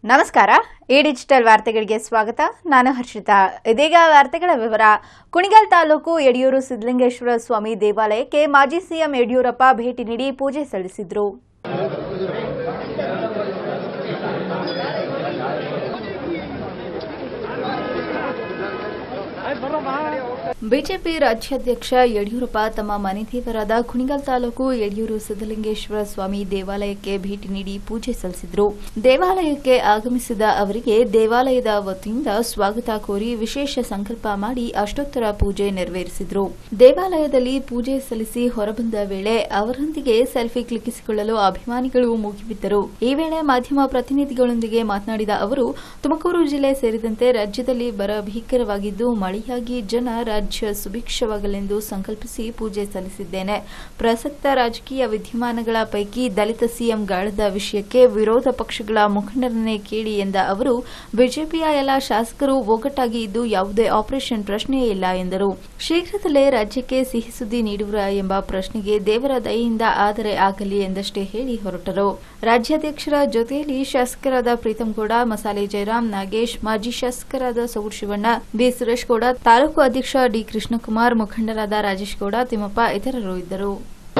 ನಮಸ್ಕಾರ ಈ ಡಿಜಿಟಲ್ ವಾರ್ತೆಗಳಿಗೆ ಸ್ವಾಗತ ನಾನು ಹರ್ಷಿತಾ ಇದೀಗ ವಾರ್ತೆಗಳ ವಿವರ ಕುಣಿಗಲ್ ತಾಲೂಕು ಯಡಿಯೂರು ಸಿದ್ದಲಿಂಗೇಶ್ವರ ಸ್ವಾಮಿ ದೇವಾಲಯಕ್ಕೆ ಮಾಜಿ ಸಿಎಂ ಯಡಿಯೂರಪ್ಪ ಭೇಟಿ ನೀಡಿ ಪೂಜೆ ಸಲ್ಲಿಸಿದರು ಬಿಜೆಪಿ ರಾಜ್ಯಾಧ್ಯಕ್ಷ ಯಡಿಯೂರಪ್ಪ ತಮ್ಮ ಮನೆ ದೇವರಾದ ಕುಣಿಗಲ್ ತಾಲೂಕು ಯಡಿಯೂರು ಸಿದ್ದಲಿಂಗೇಶ್ವರ ಸ್ವಾಮಿ ದೇವಾಲಯಕ್ಕೆ ಭೇಟಿ ನೀಡಿ ಪೂಜೆ ಸಲ್ಲಿಸಿದರು ದೇವಾಲಯಕ್ಕೆ ಆಗಮಿಸಿದ ಅವರಿಗೆ ದೇವಾಲಯದ ವತಿಯಿಂದ ಸ್ವಾಗತ ಕೋರಿ ವಿಶೇಷ ಸಂಕಲ್ಪ ಮಾಡಿ ಅಷ್ಟೋತ್ತರ ಪೂಜೆ ನೆರವೇರಿಸಿದರು ದೇವಾಲಯದಲ್ಲಿ ಪೂಜೆ ಸಲ್ಲಿಸಿ ಹೊರಬಂದ ವೇಳೆ ಅವರೊಂದಿಗೆ ಸೆಲ್ಫಿ ಕ್ಲಿಕ್ಕಿಸಿಕೊಳ್ಳಲು ಅಭಿಮಾನಿಗಳು ಮುಗಿಬಿದ್ದರು ಈ ವೇಳೆ ಮಾಧ್ಯಮ ಪ್ರತಿನಿಧಿಗಳೊಂದಿಗೆ ಮಾತನಾಡಿದ ಅವರು ತುಮಕೂರು ಜಿಲ್ಲೆ ಸೇರಿದಂತೆ ರಾಜ್ಯದಲ್ಲಿ ಬರ ಭೀಕರವಾಗಿದ್ದು ಮಳೆಯಾಗಿ ಜನ ರಾಜ್ಯ ಸುಭಿಕ್ಷವಾಗಲೆಂದು ಸಂಕಲ್ಪಿಸಿ ಪೂಜೆ ಸಲ್ಲಿಸಿದ್ದೇನೆ ಪ್ರಸಕ್ತ ರಾಜಕೀಯ ವಿದ್ಯಮಾನಗಳ ಪೈಕಿ ದಲಿತ ಸಿಎಂ ಗಾಳದ ವಿಷಯಕ್ಕೆ ವಿರೋಧ ಪಕ್ಷಗಳ ಮುಖಂಡರನ್ನೇ ಕೇಳಿ ಎಂದ ಅವರು ಬಿಜೆಪಿಯ ಎಲ್ಲ ಶಾಸಕರು ಒಗ್ಗಟ್ಟಾಗಿ ಇದ್ದು ಯಾವುದೇ ಆಪರೇಷನ್ ಪ್ರಶ್ನೆಯೇ ಇಲ್ಲ ಎಂದರು ಶೀಘ್ರದಲ್ಲೇ ರಾಜ್ಯಕ್ಕೆ ಸಿಹಿ ಸುದ್ದಿ ನೀಡುವರ ಎಂಬ ಪ್ರಶ್ನೆಗೆ ದೇವರ ದಯೆಯಿಂದ ಆದರೆ ಆಗಲಿ ಎಂದಷ್ಟೇ ಹೇಳಿ ಹೊರಟರು ರಾಜ್ಯಾಧ್ಯಕ್ಷರ ಜೊತೆಯಲ್ಲಿ ಶಾಸಕರಾದ ಪ್ರೀತಂ ಗೌಡ ಮಸಾಲೆ ಜಯರಾಮ್ ನಾಗೇಶ್ ಮಾಜಿ ಶಾಸಕರಾದ ಸೌರ್ ಶಿವಣ್ಣ ಬಿ ಸುರೇಶ್ ಗೌಡ ತಾಲೂಕು ಅಧ್ಯಕ್ಷ ಡಿ ಕೃಷ್ಣಕುಮಾರ್ ಮುಖಂಡರಾದ ರಾಜೇಶ್ ಗೌಡ ತಿಮ್ಮಪ್ಪ ಇತರರು ಇದ್ದರು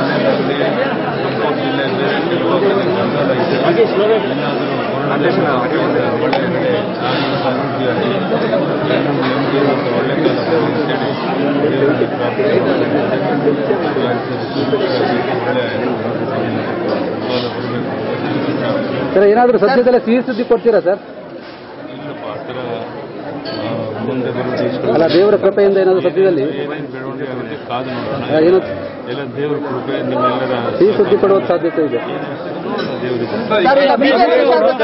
ಸರ್ ಏನಾದರೂ ಸದ್ಯದಲ್ಲೇ ಸಿಹಿ ಸುದ್ದಿ ಕೊಡ್ತೀರಾ ಸರ್ ಇಲ್ಲಪ್ಪ ಆ ಥರ ಆ, ಮುಂದೆ ಬರೋದು ಇಷ್ಟು ಅಲ್ಲ ದೇವರ ಕೃಪೆಯಿಂದ ಏನಾದರೂ ಸದ್ಯದಲ್ಲಿ ಏನೇನು ಬೆಳವಣಿಗೆ ಆಗುತ್ತೆ ಕಾದು ನೋಡೋಣ ಆ, ಏನು ಎಲ್ಲ ದೇವರ ಕೃಪೆ ನಿಮ್ಮೆಲ್ಲರ ಸಿಹಿ ಸುದ್ದಿ ಕೊಡುವ ಸಾಧ್ಯತೆ ಇದೆ ದೇವರಿದೆ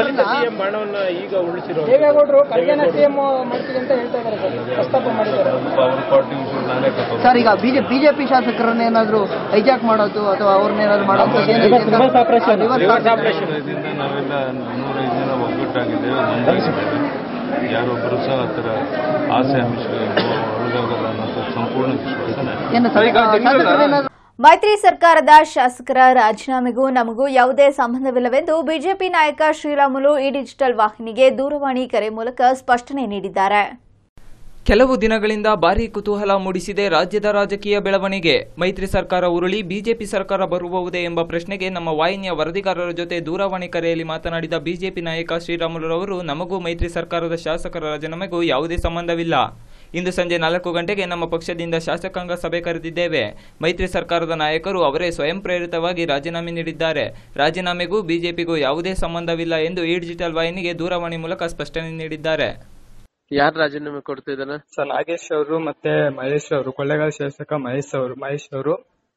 ದೇವೇಗೌಡರು ಕಲ್ಯಾಣ ಸಿಎಂ ಮಾಡ್ತೀವಿ ಅಂತ ಹೇಳ್ತಾ ಇದ್ದಾರೆ ಸರ್ ಪ್ರಸ್ತಾಪ ಮಾಡಿದ್ದಾರೆ ಅವ್ರ ಪಾರ್ಟಿ ವಿಷಯ ನಾನೇ ಕರ್ಕೊಂಡು ಸರ್ ಈಗ ಬಿಜೆಪಿ ಶಾಸಕರನ್ನ ಏನಾದ್ರು ಹೈಜಾಕ್ ಮಾಡೋದು ಅಥವಾ ಅವ್ರನ್ನೇನಾದ್ರು ಮಾಡೋದು ರಿವರ್ಸ್ ಆಪರೇಷನ್ ಇದರಿಂದ ನಾವೆಲ್ಲ ನೂರೈದು ಜನ ಒಗ್ಗಟ್ಟಾಗಿದ್ದೇವೆ ನೋಂದಾಯಿಸಿದ್ದೇವೆ ಯಾರೊಬ್ಬರು ಸಹ ಆ ಥರ ಆಸೆ ಆಮಿಷಗಳಿಗೆ ಒಳಗಾಗಲ್ಲ ಅನ್ನೋದು ಸಂಪೂರ್ಣ ವಿಶ್ವಾಸ ನನಗೆ. ಏನು ಸರ್ ಶಾಸಕರೇನಾದ್ರು ಮೈತ್ರಿ ಸರ್ಕಾರದ ಶಾಸಕರ ರಾಜೀನಾಮೆಗೂ ನಮಗೂ ಯಾವುದೇ ಸಂಬಂಧವಿಲ್ಲವೆಂದು ಬಿಜೆಪಿ ನಾಯಕ ಶ್ರೀರಾಮುಲು ಈ ಡಿಜಿಟಲ್ ವಾಹಿನಿಗೆ ದೂರವಾಣಿ ಕರೆ ಮೂಲಕ ಸ್ಪಷ್ಟನೆ ನೀಡಿದ್ದಾರೆ ಕೆಲವು ದಿನಗಳಿಂದ ಭಾರೀ ಕುತೂಹಲ ಮೂಡಿಸಿದೆ ರಾಜ್ಯದ ರಾಜಕೀಯ ಬೆಳವಣಿಗೆ ಮೈತ್ರಿ ಸರ್ಕಾರ ಉರುಳಿ ಬಿಜೆಪಿ ಸರ್ಕಾರ ಬರುವುದೇ ಎಂಬ ಪ್ರಶ್ನೆಗೆ ನಮ್ಮ ವಾಹಿನಿಯ ವರದಿಗಾರರ ಜೊತೆ ದೂರವಾಣಿ ಕರೆಯಲ್ಲಿ ಮಾತನಾಡಿದ ಬಿಜೆಪಿ ನಾಯಕ ಶ್ರೀರಾಮುಲುರವರು ನಮಗೂ ಮೈತ್ರಿ ಸರ್ಕಾರದ ಶಾಸಕರ ರಾಜೀನಾಮೆಗೂ ಯಾವುದೇ ಸಂಬಂಧವಿಲ್ಲ ಇಂದು ಸಂಜೆ ನಾಲ್ಕು ಗಂಟೆಗೆ ನಮ್ಮ ಪಕ್ಷದಿಂದ ಶಾಸಕಾಂಗ ಸಭೆ ಕರೆದಿದ್ದೇವೆ ಮೈತ್ರಿ ಸರ್ಕಾರದ ನಾಯಕರು ಅವರೇ ಸ್ವಯಂ ಪ್ರೇರಿತವಾಗಿ ರಾಜೀನಾಮೆ ನೀಡಿದ್ದಾರೆ ರಾಜೀನಾಮೆಗೂ ಬಿಜೆಪಿಗೂ ಯಾವುದೇ ಸಂಬಂಧವಿಲ್ಲ ಎಂದು ಈ ಡಿಜಿಟಲ್ ವಾಹಿನಿಗೆ ದೂರವಾಣಿ ಮೂಲಕ ಸ್ಪಷ್ಟನೆ ನೀಡಿದ್ದಾರೆ ಯಾರು ರಾಜೀನಾಮೆ ಕೊಡ್ತಾ ಇದಾರೆ ಸರ್ ನಾಗೇಶ್ ಅವರು ಮತ್ತೆ ಮಹೇಶ್ ಅವರು ಕೊಳ್ಳೇಗಾಲ ಶಾಸಕ ಮಹೇಶ್ ಅವರು ಮಹೇಶ್ ಅವರು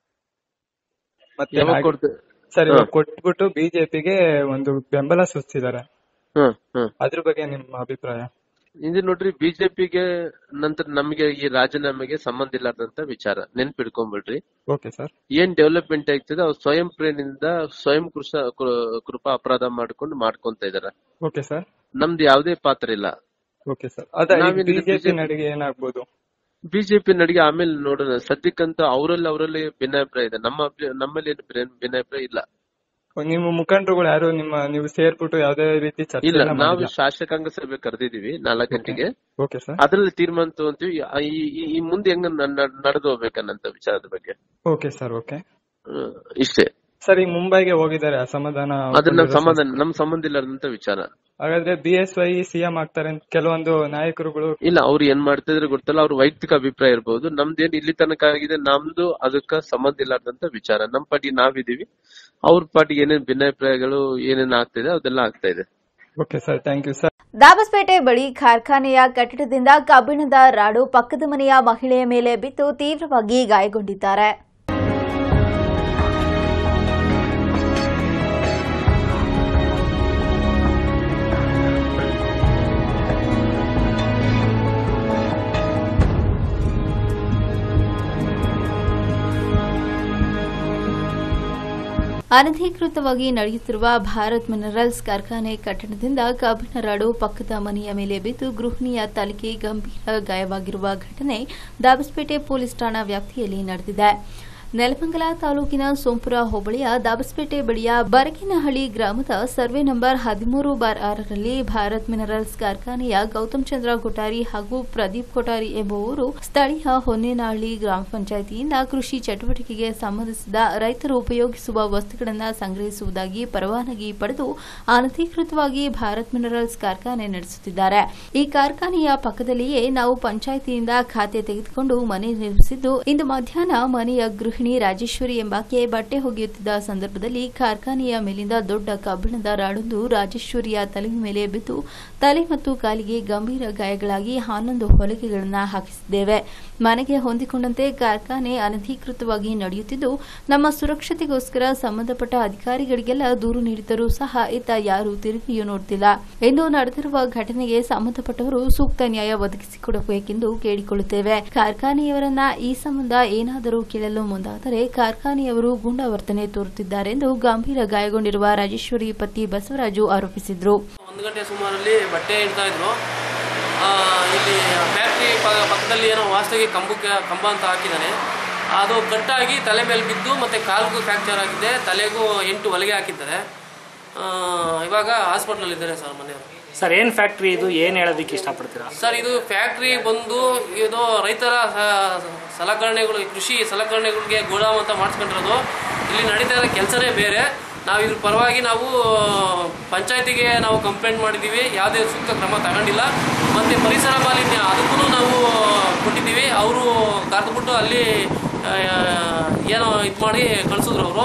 ಮತ್ತೆ ಯಾವಾಗ ನಾಗ್- ಕೊಡ್ತಾ ಸರ್ ಇವಾಗ ಕೊಟ್ಬಿಟ್ಟು ಬಿಜೆಪಿಗೆ ಒಂದು ಬೆಂಬಲ ಸೂಚಿಸಿದ್ದಾರೆ ಹ್ಮ್ ಹ್ಮ್ ಅದ್ರ ಬಗ್ಗೆ ನಿಮ್ಮ ಅಭಿಪ್ರಾಯ ಇದು ನೋಡ್ರಿ ಬಿಜೆಪಿಗೆ ನಂತರ ನಮಗೆ ಈ ರಾಜೀನಾಮೆಗೆ ಸಂಬಂಧ ಇಲ್ಲಾರ್ದಂತ ವಿಚಾರ ನೆನ್ಪಿಡ್ಕೊಂಡ್ಬಿಡ್ರಿ ಓಕೆ ಸರ್ ಏನ್ ಡೆವಲಪ್ಮೆಂಟ್ ಆಗ್ತದೆ ಅವ್ರು ಸ್ವಯಂ ಪ್ರೇರಣೆಯಿಂದ ಸ್ವಯಂ ಕೃಷ ಕೃ- ಕೃಪಾ ಅಪರಾಧ ಮಾಡ್ಕೊಂಡು ಮಾಡ್ಕೊಂತ ಇದಾರೆ ಓಕೆ ಸರ್ ನಮ್ದು ಯಾವುದೇ ಪಾತ್ರ ಇಲ್ಲ ಓಕೆ ಸರ್ ಅದ ನಾವೇನಿದೆ ಬಿಜೆಪಿ BJP ನಡಿಗೆ ಏನಾಗ್ಬೋದು ಬಿಜೆಪಿ ನಡಿಗೆ ಆಮೇಲೆ ನೋಡೋಣ ಸದ್ಯಕ್ಕಂತೂ ಅವರಲ್ಲಿ ಅವರಲ್ಲಿ ಭಿನ್ನಾಭಿಪ್ರಾಯ ಇದೆ ನಮ್ಮ ಅಭಿ- ನಮ್ಮಲ್ಲಿ ಏನು ಭಿನ್ನ- ಭಿನ್ನಾಭಿಪ್ರಾಯ ಇಲ್ಲ ನಿಮ್ಮ ಮುಖಂಡರುಗಳು ಯಾರು ನಿಮ್ಮ ನೀವು ಸೇರ್ಬಿಟ್ಟು ಯಾವ್ದೇ ರೀತಿ ಚರ್ಚೆ ಇಲ್ಲ ಎಲ್ಲ ನಾವು ಮಾಡಿಲ್ಲ ಶಾಸಕಾಂಗ ಸಭೆ ಕರೆದಿದೀವಿ ನಾಲ್ಕು ಗಂಟೆಗೆ ಓಕೆ ಸರ್ ಅದ್ರಲ್ಲಿ ತೀರ್ಮಾನ ತಗೊಂತೀವಿ ಈ- ಈ- ಈ ಮುಂದೆ ಹೆಂಗ ನಡೆದು ಹೋಗ್ಬೇಕನ್ನಂತ ವಿಚಾರದ ಬಗ್ಗೆ ಓಕೆ ಸರ್ ಓಕೆ ಹ್ಮ್, ಇಷ್ಟೇ ಸರ್ ಈಗ ಮುಂಬೈಗೆ ಹೋಗಿದ್ದಾರೆ ಅಸಮಾಧಾನ ಅದ್ರ ನಮ್ ಹೊಂದಿರೋ ಸಮಾಧಾನ ನಮ್ ಸಂಬಂಧ ಇಲ್ಲದಂತ ವಿಚಾರ ಹಾಗಾದ್ರೆ ಬಿ ಎಸ್ ವೈ ಸಿಎಂ ಆಗ್ತಾರೆ ಅಂತ ಕೆಲವೊಂದು ನಾಯಕರುಗಳು ಇಲ್ಲ ಅವ್ರು ಏನ್ ಮಾಡ್ತಿದ್ರೆ ಗೊತ್ತಲ್ಲ ಅವ್ರ ವೈಯಕ್ತಿಕ ಅಭಿಪ್ರಾಯ ಇರ್ಬೋದು ನಮ್ದೇನ್ ಇಲ್ಲಿ ತನಕ ಆಗಿದೆ ನಮ್ದು ಅದಕ್ಕ ಸಂಬಂಧ ಇಲ್ಲಾರ್ದಂತ ವಿಚಾರ ನಮ್ ಪಾರ್ಟಿ ನಾವಿದೀವಿ ಅವ್ರ ಪಾರ್ಟಿಗೆ ಏನೇನ್ ಭಿನ್ನಾಭಿಪ್ರಾಯಗಳು ಏನೇನ್ ಆಗ್ತಿದೆ ಅದೆಲ್ಲ ಆಗ್ತಾ ಇದೆ okay sir thank you sir Dabaspete ಬಳಿ ಕಾರ್ಖಾನೆಯ ಕಟ್ಟಡದಿಂದ ಕಬ್ಬಿಣದ ರಾಡು ಪಕ್ಕದ ಮನೆಯ ಮಹಿಳೆಯ ಮೇಲೆ ಬಿದ್ದು ತೀವ್ರವಾಗಿ ಗಾಯಗೊಂಡಿದ್ದಾರೆ ಅನಧಿಕೃತವಾಗಿ ನಡೆಯುತ್ತಿರುವ ಭಾರತ್ ಮಿನರಲ್ಸ್ ಕಾರ್ಖಾನೆ ಕಟ್ಟಡದಿಂದ ಕಬ್ಬಿಣ ರಾಡು ಪಕ್ಕದ ಮನೆಯ ಮೇಲೆ ಬಿದ್ದು ಗೃಹಿಣಿಯ ತಲೆಗೆ ಗಂಭೀರ ಗಾಯವಾಗಿರುವ ಘಟನೆ ದಾಬಸ್ಪೇಟೆ ಪೊಲೀಸ್ ಠಾಣಾ ವ್ಯಾಪ್ತಿಯಲ್ಲಿ ನಡೆದಿದೆ ನೆಲಮಂಗಲ ತಾಲೂಕಿನ ಸೋಂಪುರ ಹೋಬಳಿಯ ದಾಬಸ್ಪೇಟೆ ಬಳಿಯ ಬರಗಿನಹಳ್ಳಿ ಗ್ರಾಮದ ಸರ್ವೆ ನಂಬರ್ ಹದಿಮೂರು ಬಾರ್ ಆರರಲ್ಲಿ ಭಾರತ್ ಮಿನರಲ್ಸ್ ಕಾರ್ಖಾನೆಯ ಗೌತಮ್ ಚಂದ್ರ ಕೊಠಾರಿ ಹಾಗೂ ಪ್ರದೀಪ್ ಕೊಠಾರಿ ಎಂಬುವವರು ಸ್ಥಳೀಯ ಹೊನ್ನೇನಹಳ್ಳಿ ಗ್ರಾಮ ಪಂಚಾಯಿತಿಯಿಂದ ಕೃಷಿ ಚಟುವಟಿಕೆಗೆ ಸಂಬಂಧಿಸಿದ ರೈತರು ಉಪಯೋಗಿಸುವ ವಸ್ತುಗಳನ್ನು ಸಂಗ್ರಹಿಸುವುದಾಗಿ ಪರವಾನಗಿ ಪಡೆದು ಅನಧಿಕೃತವಾಗಿ ಭಾರತ್ ಮಿನರಲ್ಸ್ ಕಾರ್ಖಾನೆ ನಡೆಸುತ್ತಿದ್ದಾರೆ ಈ ಕಾರ್ಖಾನೆಯ ಪಕ್ಕದಲ್ಲಿಯೇ ನಾವು ಪಂಚಾಯಿತಿಯಿಂದ ಖಾತೆ ತೆಗೆದುಕೊಂಡು ಮನೆ ನಿರ್ಮಿಸಿದ್ದು ಇಂದು ಮಧ್ಯಾಹ್ನ ಮನೆಯ ಗೃಹಿಣಿ ರಾಜೇಶ್ವರಿ ಎಂಬಾಕೆ ಬಟ್ಟೆ ಒಗೆಯುತ್ತಿದ್ದ ಸಂದರ್ಭದಲ್ಲಿ ಕಾರ್ಖಾನೆಯ ಮೇಲಿಂದ ದೊಡ್ಡ ಕಬ್ಬಿಣದ ರಾಡೊಂದು ರಾಜೇಶ್ವರಿಯ ತಲೆಯ ಮೇಲೆ ಬಿದ್ದು ತಲೆ ಮತ್ತು ಕಾಲಿಗೆ ಗಂಭೀರ ಗಾಯಗಳಾಗಿ ಹನ್ನೊಂದು ಹೊಲಿಗೆಗಳನ್ನು ಹಾಕಿಸಿದ್ದೇವೆ ಮನೆಗೆ ಹೊಂದಿಕೊಂಡಂತೆ ಕಾರ್ಖಾನೆ ಅನಧಿಕೃತವಾಗಿ ನಡೆಯುತ್ತಿದ್ದು ನಮ್ಮ ಸುರಕ್ಷತೆಗೋಸ್ಕರ ಸಂಬಂಧಪಟ್ಟ ಅಧಿಕಾರಿಗಳಿಗೆಲ್ಲ ದೂರು ನೀಡಿದರೂ ಸಹ ಇತ್ತ ಯಾರೂ ತಿರುಗಿಯೂ ನೋಡುತ್ತಿಲ್ಲ ಎಂದು ನಡೆದಿರುವ ಘಟನೆಗೆ ಸಂಬಂಧಪಟ್ಟವರು ಸೂಕ್ತ ನ್ಯಾಯ ಒದಗಿಸಿಕೊಡಬೇಕೆಂದು ಕೇಳಿಕೊಳ್ಳುತ್ತೇವೆ ಕಾರ್ಖಾನೆಯವರನ್ನ ಈ ಸಂಬಂಧ ಏನಾದರೂ ಕೇಳಲು ಮುಂದಾದರೆ ಕಾರ್ಖಾನೆಯವರು ಗೂಂಡಾವರ್ತನೆ ತೋರುತ್ತಿದ್ದಾರೆಂದು ಗಂಭೀರ ಗಾಯಗೊಂಡಿರುವ ರಾಜೇಶ್ವರಿ ಪತಿ ಬಸವರಾಜು ಆರೋಪಿಸಿದರು ಒಂದು ಗಂಟೆ ಸುಮಾರಲ್ಲಿ ಬಟ್ಟೆ ಇಡ್ತಾ ಇದ್ರು ಆ, ಇಲ್ಲಿ ಫ್ಯಾಕ್ಟ್ರಿ ಪಕ್ಕದಲ್ಲಿ ಏನೋ ವಾಸ್ತವಿಗೆ ಕಂಬಕ್ಕೆ ಕಂಬ ಅಂತ ಹಾಕಿದ್ದಾನೆ ಅದು ಕಟ್ಟಾಗಿ ತಲೆ ಮೇಲೆ ಬಿದ್ದು ಮತ್ತು ಕಾಲ್ಗೂ ಫ್ರ್ಯಾಕ್ಚರ್ ಆಗಿದೆ ತಲೆಗೂ ಎಂಟು ಹೊಲಿಗೆ ಹಾಕಿದ್ದಾರೆ ಆ, ಇವಾಗ ಹಾಸ್ಪಿಟ್ಲಲ್ಲಿದ್ದಾರೆ ಸರ್ ಮನೆಯವರು ಸರ್ ಏನು ಫ್ಯಾಕ್ಟ್ರಿ ಇದು ಏನು ಹೇಳೋದಕ್ಕೆ ಇಷ್ಟಪಡ್ತೀರಾ ಸರ್ ಇದು ಫ್ಯಾಕ್ಟ್ರಿ ಬಂದು ಇದು ರೈತರ ಸ- ಸಲಕರಣೆಗಳು ಕೃಷಿ ಸಲಕರಣೆಗಳಿಗೆ ಗೋದಾಮ್ ಅಂತ ಮಾಡಿಸ್ಕೊಂಡಿರೋದು ಇಲ್ಲಿ ನಡೀತಾ ಇರೋ ಕೆಲಸನೇ ಬೇರೆ ನಾವು ಇದ್ರ ಪರವಾಗಿ ನಾವು ಪಂಚಾಯತಿಗೆ ನಾವು ಕಂಪ್ಲೇಂಟ್ ಮಾಡಿದ್ದೀವಿ ಯಾವುದೇ ಸೂಕ್ತ ಕ್ರಮ ತಗೊಂಡಿಲ್ಲ ಮತ್ತು ಪರಿಸರ ಮಾಲಿನ್ಯ ಅದಕ್ಕೂ ನಾವು ಕೊಟ್ಟಿದ್ದೀವಿ ಅವರು ಕರೆದುಬಿಟ್ಟು ಅಲ್ಲಿ ಆ, ಏನೋ ಇದು ಮಾಡಿ ಕಳಿಸಿದ್ರು ಅವರು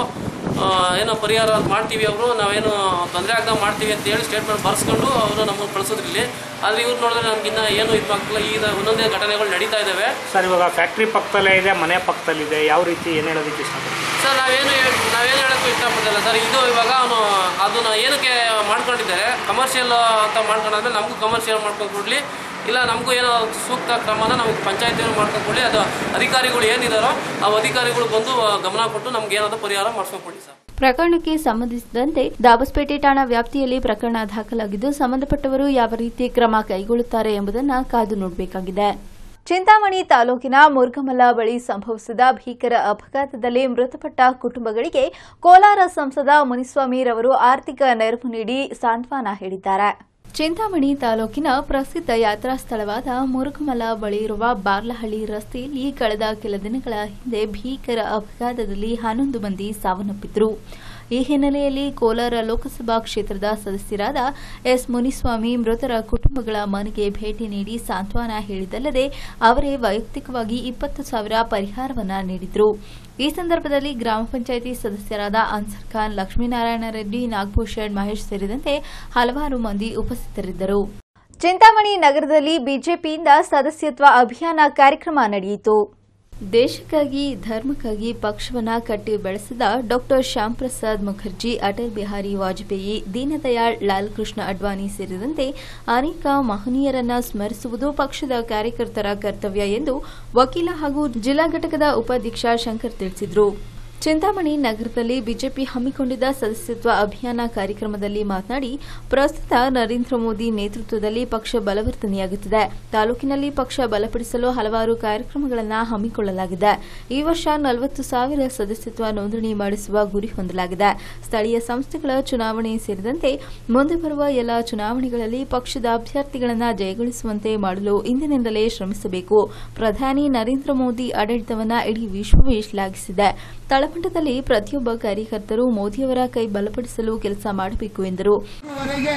ಏನೋ ಪರಿಹಾರ ಅಂತ ಮಾಡ್ತೀವಿ ಅವರು ನಾವೇನು ತೊಂದರೆ ಆಗ್ದಂಗೆ ಮಾಡ್ತೀವಿ ಅಂತ ಹೇಳಿ ಸ್ಟೇಟ್ಮೆಂಟ್ ಬರ್ಸ್ಕೊಂಡು ಅವರು ನಮ್ಮನ್ನು ಕಳಿಸಿದ್ರು ಇಲ್ಲಿ ಆದರೆ ಇವ್ರು ನೋಡಿದ್ರೆ ನಮ್ಗಿನ್ನ ಏನು ಇದು ಆಗ್ತಿಲ್ಲ ಈಗ ಒಂದೊಂದೇ ಘಟನೆಗಳು ನಡೀತಾ ಇದ್ದಾವೆ ಸರ್ ಇವಾಗ ಫ್ಯಾಕ್ಟ್ರಿ ಪಕ್ಕದಲ್ಲೇ ಇದೆ ಮನೆ ಪಕ್ಕದಲ್ಲಿದೆ ಯಾವ ರೀತಿ ಏನು ಹೇಳೋದಕ್ಕೆ ಇಷ್ಟಪಡ್ತೀರಾ ಸರ್ ನಾವೇನು ಹೇಳ್- ನಾವೇನು ಹೇಳೋಕ್ಕೂ ಇಷ್ಟಪಡ್ತಿಲ್ಲ ಸರ್ ಇದು ಇವಾಗ ಅವನು ಅದನ್ನ ಏನಕ್ಕೆ ಮಾಡ್ಕೊಂಡಿದ್ದಾರೆ ಕಮರ್ಷಿಯಲ್ ಅಂತ ಮಾಡ್ಕೊಂಡಾದ್ಮೇಲೆ ನಮಗೂ ಕಮರ್ಷಿಯಲ್ ಮಾಡ್ಕೊಂಡು ಕೊಡಲಿ ಇಲ್ಲ ನಮಗೂ ಏನೋ ಸೂಕ್ತ ಕ್ರಮನ ನಮಗೆ ಪಂಚಾಯತಿಯವರು ಮಾಡ್ಕೊಂಡು ಕೊಡಲಿ ಅದು ಅಧಿಕಾರಿಗಳು ಏನಿದಾರೋ ಆ ಅಧಿಕಾರಿಗಳು ಬಂದು ಆ, ಗಮನ ಕೊಟ್ಟು ನಮ್ಗೆ ಏನಾದರೂ ಪರಿಹಾರ ಮಾಡ್ಸ್ಕೊಂಡು ಕೊಡಿ ಸರ್ ಪ್ರಕರಣಕ್ಕೆ ಸಂಬಂಧಿಸಿದಂತೆ ದಾಬಸ್ಪೇಟೆ ಠಾಣಾ ವ್ಯಾಪ್ತಿಯಲ್ಲಿ ಪ್ರಕರಣ ದಾಖಲಾಗಿದ್ದು ಸಂಬಂಧಪಟ್ಟವರು ಯಾವ ರೀತಿ ಕ್ರಮ ಕೈಗೊಳ್ಳುತ್ತಾರೆ ಎಂಬುದನ್ನು ಕಾದು ನೋಡಬೇಕಾಗಿದೆ ಚಿಂತಾಮಣಿ ತಾಲೂಕಿನ ಮುರುಗಮಲ್ಲ ಬಳಿ ಸಂಭವಿಸಿದ ಭೀಕರ ಅಪಘಾತದಲ್ಲಿ ಮೃತಪಟ್ಟ ಕುಟುಂಬಗಳಿಗೆ ಕೋಲಾರ ಸಂಸದ ಮುನಿಸ್ವಾಮಿರವರು ಆರ್ಥಿಕ ನೆರವು ನೀಡಿ ಸಾಂತ್ವನ ಹೇಳಿದ್ದಾರೆ ಚಿಂತಾಮಣಿ ತಾಲೂಕಿನ ಪ್ರಸಿದ್ಧ ಯಾತ್ರಾ ಸ್ಥಳವಾದ ಮುರುಗಮಲ ಬಳಿ ಇರುವ ಬಾರ್ಲಹಳ್ಳಿ ರಸ್ತೆಯಲ್ಲಿ ಕಳೆದ ಕೆಲ ದಿನಗಳ ಹಿಂದೆ ಭೀಕರ ಅಪಘಾತದಲ್ಲಿ ಹನ್ನೊಂದು ಮಂದಿ ಸಾವನ್ನಪ್ಪಿದ್ರು ಈ ಹಿನ್ನೆಲೆಯಲ್ಲಿ ಕೋಲಾರ ಲೋಕಸಭಾ ಕ್ಷೇತ್ರದ ಸದಸ್ಯರಾದ ಎಸ್ ಮುನಿಸ್ವಾಮಿ ಮೃತರ ಕುಟುಂಬಗಳ ಮನೆಗೆ ಭೇಟಿ ನೀಡಿ ಸಾಂತ್ವನ ಹೇಳಿದಲ್ಲದೆ ಅವರೇ ವೈಯಕ್ತಿಕವಾಗಿ ಇಪ್ಪತ್ತು ಸಾವಿರ ಪರಿಹಾರವನ್ನ ನೀಡಿದ್ರು ಈ ಸಂದರ್ಭದಲ್ಲಿ ಗ್ರಾಮ ಪಂಚಾಯಿತಿ ಸದಸ್ಯರಾದ ಅನ್ಸರ್ ಖಾನ್ ಲಕ್ಷ್ಮೀನಾರಾಯಣ ರೆಡ್ಡಿ ನಾಗಭೂಷಣ್ ಮಹೇಶ್ ಸೇರಿದಂತೆ ಹಲವಾರು ಮಂದಿ ಉಪಸ್ಥಿತರಿದ್ದರು ಚಿಂತಾಮಣಿ ನಗರದಲ್ಲಿ ಬಿಜೆಪಿಯಿಂದ ಸದಸ್ಯತ್ವ ಅಭಿಯಾನ ಕಾರ್ಯಕ್ರಮ ನಡೆಯಿತು ದೇಶಕ್ಕಾಗಿ ಧರ್ಮಕ್ಕಾಗಿ ಪಕ್ಷವನ್ನ ಕಟ್ಟಿ ಬೆಳೆಸಿದ ಡಾಕ್ಟರ್ ಶ್ಯಾಮ್ ಪ್ರಸಾದ್ ಮುಖರ್ಜಿ ಅಟಲ್ ಬಿಹಾರಿ ವಾಜಪೇಯಿ ದೀನದಯಾಳ್ ಲಾಲ್ ಕೃಷ್ಣ ಅಡ್ವಾಣಿ ಸೇರಿದಂತೆ ಅನೇಕ ಮಹನೀಯರನ್ನ ಸ್ಮರಿಸುವುದು ಪಕ್ಷದ ಕಾರ್ಯಕರ್ತರ ಕರ್ತವ್ಯ ಎಂದು ವಕೀಲ ಹಾಗೂ ಜಿಲ್ಲಾ ಘಟಕದ ಉಪಾಧ್ಯಕ್ಷ ಶಂಕರ್ ತಿಳಿಸಿದರು ಚಿಂತಾಮಣಿ ನಗರದಲ್ಲಿ ಬಿಜೆಪಿ ಹಮ್ಮಿಕೊಂಡಿದ್ದ ಸದಸ್ಯತ್ವ ಅಭಿಯಾನ ಕಾರ್ಯಕ್ರಮದಲ್ಲಿ ಮಾತನಾಡಿ ಪ್ರಸ್ತುತ ನರೇಂದ್ರ ಮೋದಿ ನೇತೃತ್ವದಲ್ಲಿ ಪಕ್ಷ ಬಲವರ್ಧನೆಯಾಗುತ್ತಿದೆ ತಾಲೂಕಿನಲ್ಲಿ ಪಕ್ಷ ಬಲಪಡಿಸಲು ಹಲವಾರು ಕಾರ್ಯಕ್ರಮಗಳನ್ನು ಹಮ್ಮಿಕೊಳ್ಳಲಾಗಿದೆ ಈ ವರ್ಷ ನಲವತ್ತು ಸಾವಿರ ಸದಸ್ಯತ್ವ ನೋಂದಣಿ ಮಾಡಿಸುವ ಗುರಿ ಹೊಂದಲಾಗಿದೆ ಸ್ಥಳೀಯ ಸಂಸ್ಥೆಗಳ ಚುನಾವಣೆ ಸೇರಿದಂತೆ ಮುಂದೆ ಬರುವ ಎಲ್ಲ ಚುನಾವಣೆಗಳಲ್ಲಿ ಪಕ್ಷದ ಅಭ್ಯರ್ಥಿಗಳನ್ನು ಜಯಗಳಿಸುವಂತೆ ಮಾಡಲು ಇಂದಿನಿಂದಲೇ ಶ್ರಮಿಸಬೇಕು ಪ್ರಧಾನಿ ನರೇಂದ್ರ ಮೋದಿ ಆಡಳಿತವನ್ನ ಇಡೀ ವಿಶ್ವವೇ ಶ್ಲಾಘಿಸಿದೆ ತಳಮಟ್ಟದಲ್ಲಿ ಪ್ರತಿಯೊಬ್ಬ ಕಾರ್ಯಕರ್ತರು ಮೋದಿಯವರ ಕೈ ಬಲಪಡಿಸಲು ಕೆಲಸ ಮಾಡಬೇಕು ಎಂದರು ವರೆಗೆ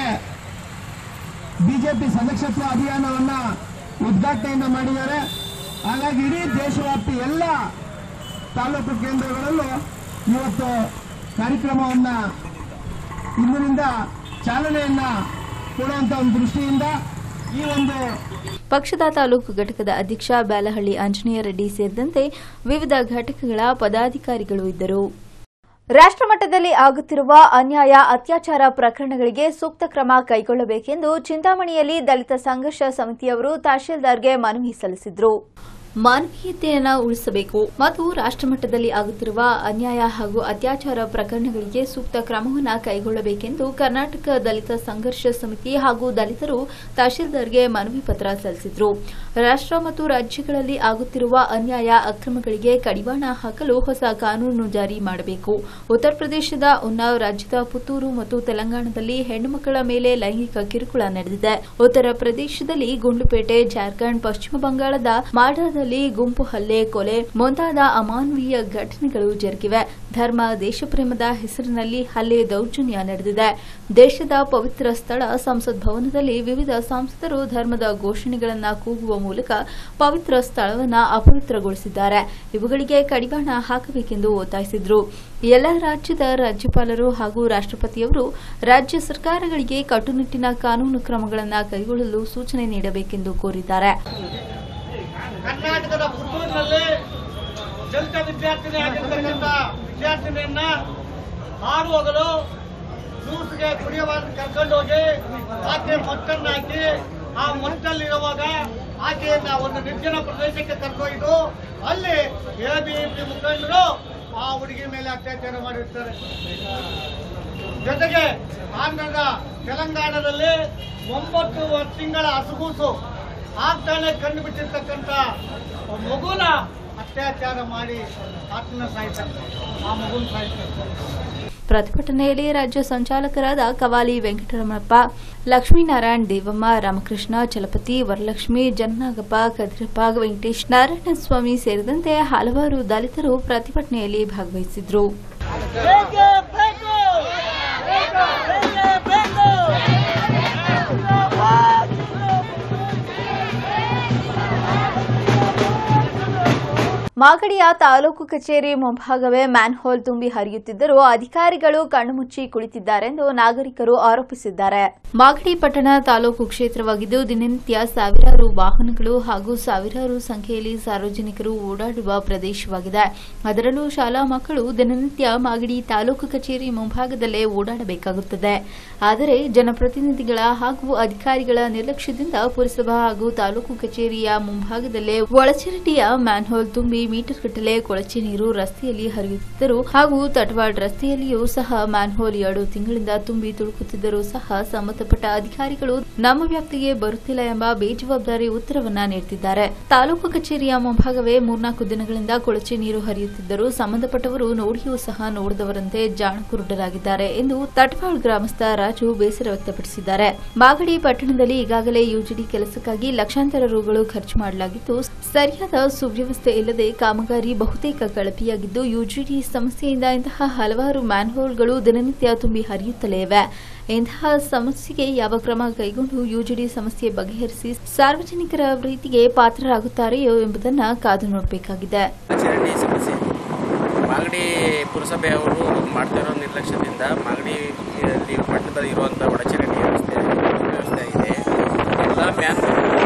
ಬಿಜೆಪಿ ಸದಸ್ಯತ್ವ ಅಭಿಯಾನವನ್ನ ಉದ್ಘಾಟನೆಯನ್ನ ಮಾಡಿದ್ದಾರೆ ಹಾಗಾಗಿ ಇಡೀ ದೇಶವ್ಯಾಪಿ ಎಲ್ಲ ತಾಲೂಕು ಕೇಂದ್ರಗಳಲ್ಲೂ ಇವತ್ತು ಕಾರ್ಯಕ್ರಮವನ್ನ ಇಂದಿನಿಂದ ಚಾಲನೆಯನ್ನ ಕೊಡುವಂತ ಒಂದು ದೃಷ್ಟಿಯಿಂದ ಈ ಒಂದು ಪಕ್ಷದ ತಾಲೂಕು ಘಟಕದ ಅಧ್ಯಕ್ಷ ಬ್ಯಾಲಹಳ್ಳಿ ಆಂಜನೇಯ ರೆಡ್ಡಿ ಸೇರಿದಂತೆ ವಿವಿಧ ಘಟಕಗಳ ಪದಾಧಿಕಾರಿಗಳು ಇದ್ದರು ರಾಷ್ಟ್ರಮಟ್ಟದಲ್ಲಿ ಆಗುತ್ತಿರುವ ಅನ್ಯಾಯ ಅತ್ಯಾಚಾರ ಪ್ರಕರಣಗಳಿಗೆ ಸೂಕ್ತ ಕ್ರಮ ಕೈಗೊಳ್ಳಬೇಕೆಂದು ಚಿಂತಾಮಣಿಯಲ್ಲಿ ದಲಿತ ಸಂಘರ್ಷ ಸಮಿತಿಯವರು ತಹಶೀಲ್ದಾರ್ಗೆ ಮನವಿ ಸಲ್ಲಿಸಿದರು ಮಾನವೀಯತೆಯನ್ನ ಉಳಿಸಬೇಕು ಮತ್ತು ರಾಷ್ಟ್ರಮಟ್ಟದಲ್ಲಿ ಆಗುತ್ತಿರುವ ಅನ್ಯಾಯ ಹಾಗೂ ಅತ್ಯಾಚಾರ ಪ್ರಕರಣಗಳಿಗೆ ಸೂಕ್ತ ಕ್ರಮವನ್ನು ಕೈಗೊಳ್ಳಬೇಕೆಂದು ಕರ್ನಾಟಕ ದಲಿತ ಸಂಘರ್ಷ ಸಮಿತಿ ಹಾಗೂ ದಲಿತರು ತಹಶೀಲ್ದಾರ್ಗೆ ಮನವಿ ಪತ್ರ ಸಲ್ಲಿಸಿದರು ರಾಷ್ಟ್ರ ಮತ್ತು ರಾಜ್ಯಗಳಲ್ಲಿ ಆಗುತ್ತಿರುವ ಅನ್ಯಾಯ ಅಕ್ರಮಗಳಿಗೆ ಕಡಿವಾಣ ಹಾಕಲು ಹೊಸ ಕಾನೂನು ಜಾರಿ ಮಾಡಬೇಕು ಉತ್ತರ ಪ್ರದೇಶದ ಉನ್ನಾವ್ ರಾಜ್ಯದ ಪುತ್ತೂರು ಮತ್ತು ತೆಲಂಗಾಣದಲ್ಲಿ ಹೆಣ್ಣು ಮಕ್ಕಳ ಮೇಲೆ ಲೈಂಗಿಕ ಕಿರುಕುಳ ನಡೆದಿದೆ ಉತ್ತರ ಪ್ರದೇಶದಲ್ಲಿ ಗುಂಡ್ಲುಪೇಟೆ ಜಾರ್ಖಂಡ್ ಪಶ್ಚಿಮ ಬಂಗಾಳದ ಮಾಲ್ಡಾದಲ್ಲಿ ಗುಂಪು ಹಲ್ಲೆ ಕೊಲೆ ಮುಂತಾದ ಅಮಾನವೀಯ ಘಟನೆಗಳು ಜರುಗಿವೆ ಧರ್ಮ ದೇಶಪ್ರೇಮದ ಹೆಸರಿನಲ್ಲಿ ಹಲ್ಲೆ ದೌರ್ಜನ್ಯ ನಡೆದಿದೆ ದೇಶದ ಪವಿತ್ರ ಸ್ಥಳ ಸಂಸತ್ ಭವನದಲ್ಲಿ ವಿವಿಧ ಸಂಸದರು ಧರ್ಮದ ಘೋಷಣೆಗಳನ್ನು ಕೂಗುವ ಮೂಲಕ ಪವಿತ್ರ ಸ್ಥಳವನ್ನು ಅಪವಿತ್ರಗೊಳಿಸಿದ್ದಾರೆ ಇವುಗಳಿಗೆ ಕಡಿವಾಣ ಹಾಕಬೇಕೆಂದು ಒತ್ತಾಯಿಸಿದರು ಎಲ್ಲ ರಾಜ್ಯದ ರಾಜ್ಯಪಾಲರು ಹಾಗೂ ರಾಷ್ಟ್ರಪತಿಯವರು ರಾಜ್ಯ ಸರ್ಕಾರಗಳಿಗೆ ಕಟ್ಟುನಿಟ್ಟಿನ ಕಾನೂನು ಕ್ರಮಗಳನ್ನು ಕೈಗೊಳ್ಳಲು ಸೂಚನೆ ನೀಡಬೇಕೆಂದು ಕೋರಿದ್ದಾರೆ ಕರ್ನಾಟಕದ ಪುತ್ತೂರಿನಲ್ಲಿ ದಲಿತ ವಿದ್ಯಾರ್ಥಿನಿ ಆಗಿರ್ತಕ್ಕಂಥ ವಿದ್ಯಾರ್ಥಿನಿಯನ್ನ ಹಾರು ಹೋಗಲು ಜ್ಯೂಸ್ಗೆ ಕುಡಿಯುವ ಕರ್ಕೊಂಡು ಹೋಗಿ ಆಕೆ ಮೊಟ್ಟನ್ನ ಹಾಕಿ ಆ ಮೊಟ್ಟಲ್ಲಿರುವಾಗ ಆಕೆಯನ್ನ ಒಂದು ನಿರ್ಜನ ಪ್ರದೇಶಕ್ಕೆ ಕರ್ಕೊಂಡೊಯ್ದು ಅಲ್ಲಿ ಎಬಿಎಂಪಿ ಮುಖಂಡರು ಆ ಹುಡುಗಿ ಮೇಲೆ ಅತ್ಯಾಚಾರ ಮಾಡಿರ್ತಾರೆ ಜೊತೆಗೆ ಆಂಧ್ರದ ತೆಲಂಗಾಣದಲ್ಲಿ ಒಂಬತ್ತು ತಿಂಗಳ ಹಸುಗೂಸು ಆಗ್ತಾನೆ ಕಂಡು ಬಿಟ್ಟಿರ್ತಕ್ಕಂಥ ಮಗುನ ಅತ್ಯಾಚಾರ ಮಾಡಿ ಆತ್ಮನ ಸಾಯಿಸ್ತಾರೆ ಆ ಮಗುನ ಸಾಯಿಸ್ತಾರೆ ಪ್ರತಿಭಟನೆಯಲ್ಲಿ ರಾಜ್ಯ ಸಂಚಾಲಕರಾದ ಕವಾಲಿ ವೆಂಕಟರಮಣಪ್ಪ ಲಕ್ಷ್ಮೀನಾರಾಯಣ್ ದೇವಮ್ಮ ರಾಮಕೃಷ್ಣ ಚಲಪತಿ ವರಲಕ್ಷ್ಮಿ ಜನ್ನಾಗಪ್ಪ ಕದಿರಪ್ಪ ವೆಂಕಟೇಶ್ ನಾರಾಯಣಸ್ವಾಮಿ ಸೇರಿದಂತೆ ಹಲವಾರು ದಲಿತರು ಪ್ರತಿಭಟನೆಯಲ್ಲಿ ಭಾಗವಹಿಸಿದ್ರು ಮಾಗಡಿಯ ತಾಲೂಕು ಕಚೇರಿ ಮುಂಭಾಗವೇ ಮ್ಯಾನ್ಹೋಲ್ ತುಂಬಿ ಹರಿಯುತ್ತಿದ್ದರೂ ಅಧಿಕಾರಿಗಳು ಕಣ್ಣುಮುಚ್ಚಿ ಕುಳಿತಿದ್ದಾರೆಂದು ನಾಗರಿಕರು ಆರೋಪಿಸಿದ್ದಾರೆ ಮಾಗಡಿ ಪಟ್ಟಣ ತಾಲೂಕು ಕ್ಷೇತ್ರವಾಗಿದ್ದು ದಿನನಿತ್ಯ ಸಾವಿರಾರು ವಾಹನಗಳು ಹಾಗೂ ಸಾವಿರಾರು ಸಂಖ್ಯೆಯಲ್ಲಿ ಸಾರ್ವಜನಿಕರು ಓಡಾಡುವ ಪ್ರದೇಶವಾಗಿದೆ ಅದರಲ್ಲೂ ಶಾಲಾ ಮಕ್ಕಳು ದಿನನಿತ್ಯ ಮಾಗಡಿ ತಾಲೂಕು ಕಚೇರಿ ಮುಂಭಾಗದಲ್ಲೇ ಓಡಾಡಬೇಕಾಗುತ್ತದೆ ಆದರೆ ಜನಪ್ರತಿನಿಧಿಗಳ ಹಾಗೂ ಅಧಿಕಾರಿಗಳ ನಿರ್ಲಕ್ಷ್ಯದಿಂದ ಪುರಸಭಾ ಹಾಗೂ ತಾಲೂಕು ಕಚೇರಿಯ ಮುಂಭಾಗದಲ್ಲೇ ಒಳಚರಂಡಿಯ ಮ್ಯಾನ್ಹೋಲ್ ತುಂಬಿ ಮೀಟರ್ ಗಟ್ಟಲೆ ಕೊಳಚೆ ನೀರು ರಸ್ತೆಯಲ್ಲಿ ಹರಿಯುತ್ತಿದ್ದರು ಹಾಗೂ ತಟವಾಡ್ ರಸ್ತೆಯಲ್ಲಿಯೂ ಸಹ ಮ್ಯಾನ್ಹೋಲ್ ಎರಡು ತಿಂಗಳಿಂದ ತುಂಬಿ ತುಳುಕುತ್ತಿದ್ದರೂ ಸಹ ಸಂಬಂಧಪಟ್ಟ ಅಧಿಕಾರಿಗಳು ನಮ್ಮ ವ್ಯಾಪ್ತಿಗೆ ಬರುತ್ತಿಲ್ಲ ಎಂಬ ಬೇಜವಾಬ್ದಾರಿ ಉತ್ತರವನ್ನ ನೀಡುತ್ತಿದ್ದಾರೆ ತಾಲೂಕು ಕಚೇರಿಯ ಮುಂಭಾಗವೇ ಮೂರ್ನಾಲ್ಕು ದಿನಗಳಿಂದ ಕೊಳಚೆ ನೀರು ಹರಿಯುತ್ತಿದ್ದರೂ ಸಂಬಂಧಪಟ್ಟವರು ನೋಡಿಯೂ ಸಹ ನೋಡದವರಂತೆ ಜಾಣಕುರುಡರಾಗಿದ್ದಾರೆ ಎಂದು ತಟವಾಳ್ ಗ್ರಾಮಸ್ಥ ರಾಜು ಬೇಸರ ವ್ಯಕ್ತಪಡಿಸಿದ್ದಾರೆ ಮಾಗಡಿ ಪಟ್ಟಣದಲ್ಲಿ ಈಗಾಗಲೇ ಯುಜಿಡಿ ಕೆಲಸಕ್ಕಾಗಿ ಲಕ್ಷಾಂತರ ರುಗಳು ಖರ್ಚು ಮಾಡಲಾಗಿದ್ದು ಸರಿಯಾದ ಸುವ್ಯವಸ್ಥೆ ಇಲ್ಲದೆ ಕಾಮಗಾರಿ ಬಹುತೇಕ ಕಳಪೆಯಾಗಿದ್ದು ಯುಜಿಡಿ ಸಮಸ್ಯೆಯಿಂದ ಇಂತಹ ಹಲವಾರು ಮ್ಯಾನ್ಹೋಲ್ಗಳು ದಿನನಿತ್ಯ ತುಂಬಿ ಹರಿಯುತ್ತಲೇ ಇವೆ ಇಂತಹ ಸಮಸ್ಯೆಗೆ ಯಾವ ಕ್ರಮ ಕೈಗೊಂಡು ಯುಜಿಡಿ ಸಮಸ್ಯೆ ಬಗೆಹರಿಸಿ ಸಾರ್ವಜನಿಕರ ಪ್ರೀತಿಗೆ ಪಾತ್ರರಾಗುತ್ತಾರೆಯೋ ಎಂಬುದನ್ನು ಕಾದು ನೋಡಬೇಕಾಗಿದೆ ಚರಂಡಿ ಸಮಸ್ಯೆ ಮಾಗಡಿ ಪುರಸಭೆ ಅವರು ಮಾಡ್ತಿರೋ ನಿರ್ಲಕ್ಷ್ಯದಿಂದ ಮಾಗಡಿಯಲ್ಲಿ ಪಟ್ಟಣದಲ್ಲಿ ಇರುವಂಥ ಒಳಚರಂಡಿ ವ್ಯವಸ್ಥೆ ವ್ಯವಸ್ಥೆ ಆಗಿದೆ ಎಲ್ಲ ಮ್ಯಾನ್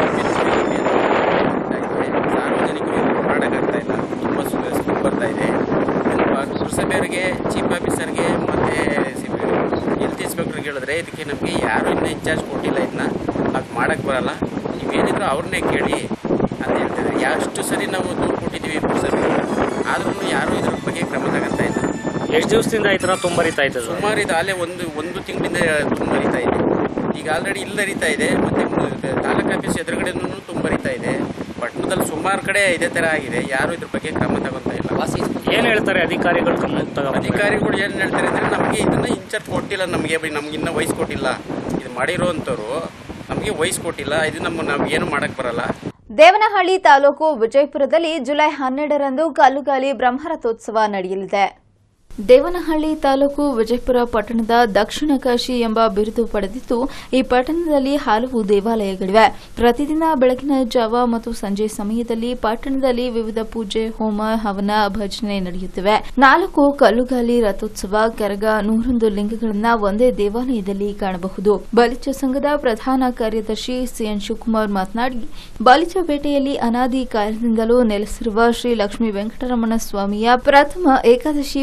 ಸಾರ್ವಜನಿಕರು ಮಾಡೋಕ್ಕಾಗ್ತಾ ಇಲ್ಲ ತುಂಬ ಸ್ಮೆಲ್ ಬರ್ತಾ ಇದೆ ಪುರಸಭೆಯವರಿಗೆ ಚೀಫ್ ಆಫೀಸರ್ಗೆ ಮತ್ತು ಹೆಲ್ತ್ ಇನ್ಸ್ಪೆಕ್ಟರ್ಗೆ ಹೇಳಿದ್ರೆ ಇದಕ್ಕೆ ನಮಗೆ ಯಾರು ಇನ್ನೂ ಇನ್ಚಾರ್ಜ್ ಕೊಟ್ಟಿಲ್ಲ ಇದನ್ನ ಅದು ಮಾಡೋಕ್ಕೆ ಬರಲ್ಲ ನೀವೇನಿದ್ರು ಅವ್ರನ್ನೇ ಕೇಳಿ ಅಂತ ಹೇಳ್ತಾರೆ ಎಷ್ಟು ಸರಿ ನಾವು ದೂರು ಕೊಟ್ಟಿದ್ದೀವಿ ಪುರಸಭೆಗೆ ಆದ್ರೂ ಯಾರೂ ಇದ್ರ ಬಗ್ಗೆ ಕ್ರಮ ತಗೊಂತ ಇಲ್ಲ ಎಷ್ಟು ದಿವಸದಿಂದ ಈ ಥರ ತುಂಬರಿತಾ ಇದೆ ಸುಮಾರು ಇದು ಅಲ್ಲೇ ಒಂದು ಒಂದು ತಿಂಗಳಿಂದ ತುಂಬರಿತಾ ಇದೆ ಈಗ ಆಲ್ರೆಡಿ ಇಲ್ಲಿ ಹರಿತಾ ಇದೆ ಮತ್ತೆ ತಾಲೂಕು ಆಫೀಸ್ ಎದುರುಗಡೆನೂ ತುಂಬರಿತಾ ಇದೆ ಪಟ್ಟಣದಲ್ಲಿ ಸುಮಾರು ಕಡೆ ಇದೇ ಥರ ಆಗಿದೆ ಯಾರು ಇದ್ರ ಬಗ್ಗೆ ಕ್ರಮ ತಗೊಂತ ಇಲ್ಲ ಏನು ಹೇಳ್ತಾರೆ ಅಧಿಕಾರಿಗಳು ಗಮನ ತಗೊಂಡು ಅಧಿಕಾರಿಗಳು ಏನು ಹೇಳ್ತಾರೆ ಅಂದರೆ ನಮಗೆ ಇದನ್ನ ಇನ್ಚಾರ್ಜ್ ಕೊಟ್ಟಿಲ್ಲ ನಮಗೆ ನಮ್ಗೆ ಇನ್ನೂ ವಯಸ್ಸು ಕೊಟ್ಟಿಲ್ಲ ಇದು ಮಾಡಿರೋ ಅಂಥವ್ರು ನಮಗೆ ವಯಸ್ಸು ಕೊಟ್ಟಿಲ್ಲ ಇದು ನಮ್ಮ ನಾವು ಏನು ಮಾಡಕ್ಕೆ ಬರಲ್ಲ ದೇವನಹಳ್ಳಿ ತಾಲೂಕು ವಿಜಯಪುರದಲ್ಲಿ ಜುಲೈ ಹನ್ನೆರಡರಂದು ಕಲ್ಲುಗಾಲಿ ಬ್ರಹ್ಮರಥೋತ್ಸವ ನಡೆಯಲಿದೆ ದೇವನಹಳ್ಳಿ ತಾಲೂಕು ವಿಜಯಪುರ ಪಟ್ಟಣದ ದಕ್ಷಿಣ ಕಾಶಿ ಎಂಬ ಬಿರುದು ಪಡೆದಿದ್ದು ಈ ಪಟ್ಟಣದಲ್ಲಿ ಹಲವು ದೇವಾಲಯಗಳಿವೆ ಪ್ರತಿದಿನ ಬೆಳಗಿನ ಜಾವ ಮತ್ತು ಸಂಜೆ ಸಮಯದಲ್ಲಿ ಪಟ್ಟಣದಲ್ಲಿ ವಿವಿಧ ಪೂಜೆ ಹೋಮ ಹವನ ಭಜನೆ ನಡೆಯುತ್ತಿವೆ ನಾಲ್ಕು ಕಲ್ಲುಗಾಲಿ ರಥೋತ್ಸವ ಕರಗ ನೂರೊಂದು ಲಿಂಗಗಳನ್ನ ಒಂದೇ ದೇವಾಲಯದಲ್ಲಿ ಕಾಣಬಹುದು ಬಲಿಚ ಸಂಘದ ಪ್ರಧಾನ ಕಾರ್ಯದರ್ಶಿ ಸಿಎನ್ ಶಿವಕುಮಾರ್ ಮಾತನಾಡಿ ಬಲಿಚಪೇಟೆಯಲ್ಲಿ ಅನಾದಿ ಕಾಲದಿಂದಲೂ ನೆಲೆಸಿರುವ ಶ್ರೀ ಲಕ್ಷ್ಮೀ ವೆಂಕಟರಮಣ ಸ್ವಾಮಿಯ ಪ್ರಥಮ ಏಕಾದಶಿ ಪ್ರಯುಕ್ತ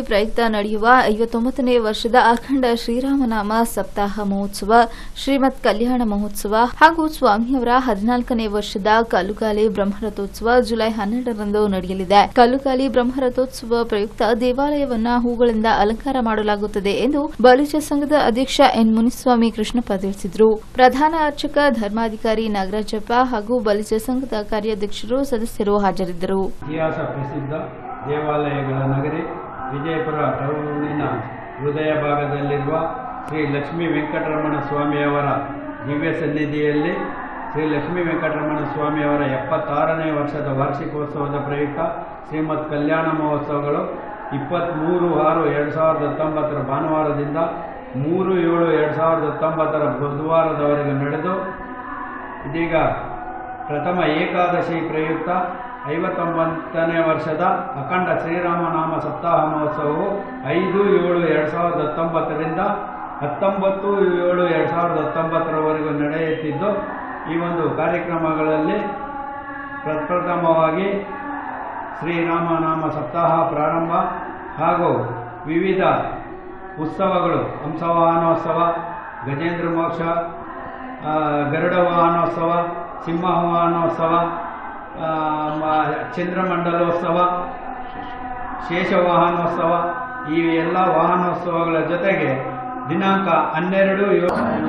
ನಡೆಯುವ ಐವತ್ತೊಂಬತ್ತನೇ ವರ್ಷದ ಅಖಂಡ ಶ್ರೀರಾಮನಾಮ ಸಪ್ತಾಹ ಮಹೋತ್ಸವ ಶ್ರೀಮತ್ ಕಲ್ಯಾಣ ಮಹೋತ್ಸವ ಹಾಗೂ ಸ್ವಾಮಿಯವರ ಹದಿನಾಲ್ಕನೇ ವರ್ಷದ ಕಲ್ಲುಗಾಲಿ ಬ್ರಹ್ಮರಥೋತ್ಸವ ಜುಲೈ ಹನ್ನೆರಡರಂದು ನಡೆಯಲಿದೆ ಕಲ್ಲುಗಾಲಿ ಬ್ರಹ್ಮರಥೋತ್ಸವ ಪ್ರಯುಕ್ತ ದೇವಾಲಯವನ್ನ ಹೂಗಳಿಂದ ಅಲಂಕಾರ ಮಾಡಲಾಗುತ್ತದೆ ಎಂದು ಬಲಿಜ ಸಂಘದ ಅಧ್ಯಕ್ಷ ಎನ್ ಮುನಿಸ್ವಾಮಿ ಕೃಷ್ಣಪ್ಪ ತಿಳಿಸಿದರು ಪ್ರಧಾನ ಅರ್ಚಕ ಧರ್ಮಾಧಿಕಾರಿ ನಾಗರಾಜಪ್ಪ ಹಾಗೂ ಬಲಿಜ ಸಂಘದ ಕಾರ್ಯಾಧ್ಯಕ್ಷರು ಸದಸ್ಯರು ಹಾಜರಿದ್ದರು ಇತಿಹಾಸ ಪ್ರಸಿದ್ಧ ದೇವಾಲಯಗಳ ನಗರಿ ವಿಜಯಪುರ ಟೌನಿನ ಹೃದಯ ಭಾಗದಲ್ಲಿರುವ ಶ್ರೀ ಲಕ್ಷ್ಮೀ ವೆಂಕಟರಮಣ ಸ್ವಾಮಿಯವರ ದಿವ್ಯ ಸನ್ನಿಧಿಯಲ್ಲಿ ಶ್ರೀ ಲಕ್ಷ್ಮೀ ವೆಂಕಟರಮಣ ಸ್ವಾಮಿಯವರ ಎಪ್ಪತ್ತಾರನೇ ವರ್ಷದ ವಾರ್ಷಿಕೋತ್ಸವದ ಪ್ರಯುಕ್ತ ಶ್ರೀಮದ್ ಕಲ್ಯಾಣ ಮಹೋತ್ಸವಗಳು ಇಪ್ಪತ್ತ್ಮೂರು ಆರು ಎರಡು ಸಾವಿರದ ಹತ್ತೊಂಬತ್ತರ ಭಾನುವಾರದಿಂದ ಮೂರು ಏಳು ಎರಡು ಸಾವಿರದ ಹತ್ತೊಂಬತ್ತರ ಬುಧವಾರದವರೆಗೆ ನಡೆದು ಇದೀಗ ಪ್ರಥಮ ಏಕಾದಶಿ ಪ್ರಯುಕ್ತ ಐವತ್ತೊಂಬತ್ತನೇ ವರ್ಷದ ಅಖಂಡ ಶ್ರೀರಾಮನಾಮ ಸಪ್ತಾಹ ಮಹೋತ್ಸವವು ಐದು ಏಳು ಎರಡು ಸಾವಿರದ ಹತ್ತೊಂಬತ್ತರಿಂದ ಹತ್ತೊಂಬತ್ತು ಏಳು ಎರಡು ಸಾವಿರದ ಹತ್ತೊಂಬತ್ತರವರೆಗೂ ನಡೆಯುತ್ತಿದ್ದು ಈ ಒಂದು ಕಾರ್ಯಕ್ರಮಗಳಲ್ಲಿ ಪ್ರಪ್ರಥಮವಾಗಿ ಶ್ರೀರಾಮನಾಮ ಸಪ್ತಾಹ ಪ್ರಾರಂಭ ಹಾಗೂ ವಿವಿಧ ಉತ್ಸವಗಳು ಹಂಸವಾಹನೋತ್ಸವ ಗಜೇಂದ್ರ ಮೋಕ್ಷ ಆ, ಗರುಡ ವಾಹನೋತ್ಸವ ಸಿಂಹ ವಾಹನೋತ್ಸವ ಆ, ಮ- ಚಂದ್ರಮಂಡಲೋತ್ಸವ ಶೇಷವಾಹನೋತ್ಸವ ಈ ಎಲ್ಲ ವಾಹನೋತ್ಸವಗಳ ಜೊತೆಗೆ ದಿನಾಂಕ ಹನ್ನೆರಡು ಏಳು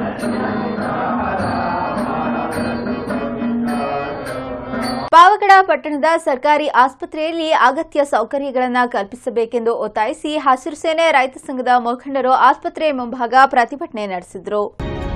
ಪಾವಗಡ ಪಟ್ಟಣದ ಸರ್ಕಾರಿ ಆಸ್ಪತ್ರೆಯಲ್ಲಿ ಅಗತ್ಯ ಸೌಕರ್ಯಗಳನ್ನು ಕಲ್ಪಿಸಬೇಕೆಂದು ಒತ್ತಾಯಿಸಿ ಹಸಿರು ಸೇನೆ ರೈತ ಸಂಘದ ಮುಖಂಡರು ಆಸ್ಪತ್ರೆ ಮುಂಭಾಗ ಪ್ರತಿಭಟನೆ ನಡೆಸಿದರು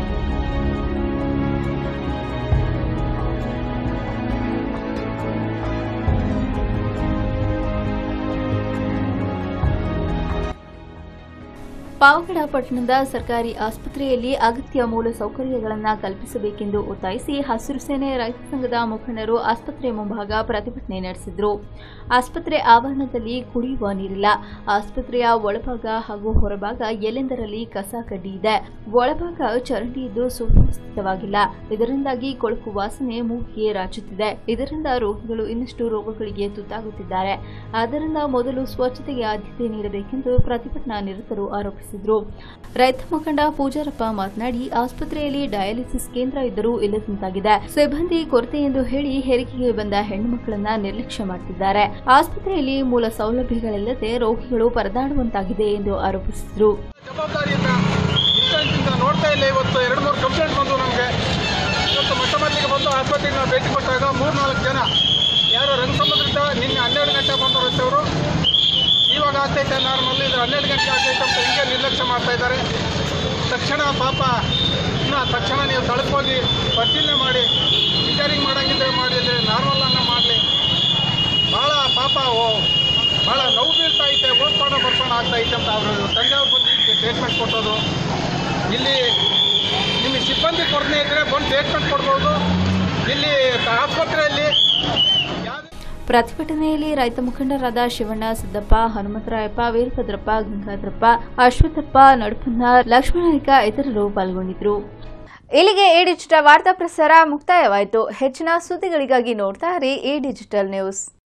ಪಾವಗಡ ಪಟ್ಟಣದ ಸರ್ಕಾರಿ ಆಸ್ಪತ್ರೆಯಲ್ಲಿ ಅಗತ್ಯ ಮೂಲ ಸೌಕರ್ಯಗಳನ್ನು ಕಲ್ಪಿಸಬೇಕೆಂದು ಒತ್ತಾಯಿಸಿ ಹಸಿರು ಸೇನೆ ರೈತ ಸಂಘದ ಮುಖಂಡರು ಆಸ್ಪತ್ರೆ ಮುಂಭಾಗ ಪ್ರತಿಭಟನೆ ನಡೆಸಿದರು ಆಸ್ಪತ್ರೆ ಆವರಣದಲ್ಲಿ ಕುಡಿಯುವ ನೀರಿಲ್ಲ ಆಸ್ಪತ್ರೆಯ ಒಳಭಾಗ ಹಾಗೂ ಹೊರಭಾಗ ಎಲ್ಲೆಂದರಲ್ಲಿ ಕಸ ಕಡ್ಡಿ ಇದೆ ಒಳಭಾಗ ಚರಂಡಿ ಇದ್ದು ಸುವ್ಯವಸ್ಥಿತವಾಗಿಲ್ಲ ಇದರಿಂದಾಗಿ ಕೊಳಕು ವಾಸನೆ ಮೂಗಿಗೆ ರಾಚುತ್ತಿದೆ ಇದರಿಂದ ರೋಗಿಗಳು ಇನ್ನಷ್ಟು ರೋಗಗಳಿಗೆ ತುತ್ತಾಗುತ್ತಿದ್ದಾರೆ ಆದ್ದರಿಂದ ಮೊದಲು ಸ್ವಚ್ಛತೆಗೆ ಆದ್ಯತೆ ನೀಡಬೇಕೆಂದು ಪ್ರತಿಭಟನಾ ನಿರತರು ಆರೋಪಿಸಿದರು ರೈತ ಮುಖಂಡ ಪೂಜಾರಪ್ಪ ಮಾತನಾಡಿ ಆಸ್ಪತ್ರೆಯಲ್ಲಿ ಡಯಾಲಿಸಿಸ್ ಕೇಂದ್ರ ಇದ್ದರೂ ಇಲ್ಲದಂತಾಗಿದೆ ಸಿಬ್ಬಂದಿ ಕೊರತೆ ಎಂದು ಹೇಳಿ ಹೆರಿಗೆಗೆ ಬಂದ ಹೆಣ್ಣು ಮಕ್ಕಳನ್ನ ನಿರ್ಲಕ್ಷ್ಯ ಮಾಡುತ್ತಿದ್ದಾರೆ ಆಸ್ಪತ್ರೆಯಲ್ಲಿ ಮೂಲ ಸೌಲಭ್ಯಗಳಿಲ್ಲದೆ ರೋಗಿಗಳು ಪರದಾಡುವಂತಾಗಿದೆ ಎಂದು ಆರೋಪಿಸಿದರು ಜವಾಬ್ದಾರಿಯಿಂದ ಇಂಟೆನ್ಸಿಂದ ನೋಡ್ತಾ ಇಲ್ಲ ಇವತ್ತು ಎರಡು ಮೂರು ಕಂಪ್ಲೇಂಟ್ ಬಂದು ನಮಗೆ ಇವತ್ತು ಮೊಟ್ಟ ಮೊದಲಿಗೆ ಬಂದು ಆಸ್ಪತ್ರೆಗೆ ನಾವು ಭೇಟಿ ಕೊಟ್ಟಾಗ ಮೂರು ನಾಲ್ಕು ಜನ ಯಾರು ರಂಗಸಮುದ್ರದ ನಿನ್ನೆ ಹನ್ನೆರಡು ಗಂಟೆ ಬಂದವರು ಇವಾಗ ಆಗ್ತೈತೆ ನಾರ್ಮಲ್ ಇದು ಹನ್ನೆರಡು ಗಂಟೆ ಆಗ್ತೈತೆ ಅಂತ ಹಿಂಗೆ ನಿರ್ಲಕ್ಷ್ಯ ಮಾಡ್ತಾ ಇದ್ದಾರೆ ತಕ್ಷಣ ಪಾಪ ಇನ್ನು ತಕ್ಷಣ ನೀವು ಸ್ಥಳಕ್ಕೆ ಹೋಗಿ ಪರಿಶೀಲನೆ ಮಾಡಿ ಸಿಜರಿಂಗ್ ಮಾಡಂಗಿದ್ರೆ ಮಾಡಿದ್ರೆ ನಾರ್ಮಲ್ ಅನ್ನ ಮಾಡಲಿ ಭಾಳ ಪಾಪ ಓ- ಭಾಳ ನೋವು ಬೀಳ್ತಾ ಐತೆ ಓದ್ಕೊಂಡು ಬರ್ಕೊಂಡು ಆಗ್ತಾ ಐತೆ ಅಂತ ಅವರು ತಂದೆಯವ್ರು ಬಂದು ಟ್ರೀಟ್ಮೆಂಟ್ ಕೊಟ್ಟೋದು ಇಲ್ಲಿ ನಿಮಗೆ ಸಿಬ್ಬಂದಿ ಕೊರತೆ ಇದ್ದರೆ ಬಂದು ಟ್ರೀಟ್ಮೆಂಟ್ ಕೊಡ್ಬೋದು ಇಲ್ಲಿ ಆಸ್ಪತ್ರೆಯಲ್ಲಿ ಪ್ರತಿಭಟನೆಯಲ್ಲಿ ರೈತ ಮುಖಂಡರಾದ ಶಿವಣ್ಣ ಸಿದ್ದಪ್ಪ ಹನುಮಂತರಾಯಪ್ಪ ವೀರಭದ್ರಪ್ಪ ಗಂಗಾಧರಪ್ಪ ಅಶ್ವಥಪ್ಪ ನಡುಪನ್ನ ಲಕ್ಷ್ಮಣನಾಯ್ಕ ಇತರರು ಪಾಲ್ಗೊಂಡಿದ್ದರು ಇಲ್ಲಿಗೆ ಈ ಡಿಜಿಟಲ್ ವಾರ್ತಾ ಪ್ರಸಾರ ಮುಕ್ತಾಯವಾಯಿತು ಹೆಚ್ಚಿನ ಸುದ್ದಿಗಳಿಗಾಗಿ ನೋಡ್ತಾ ಇರಿ ಈ ಡಿಜಿಟಲ್ ನ್ಯೂಸ್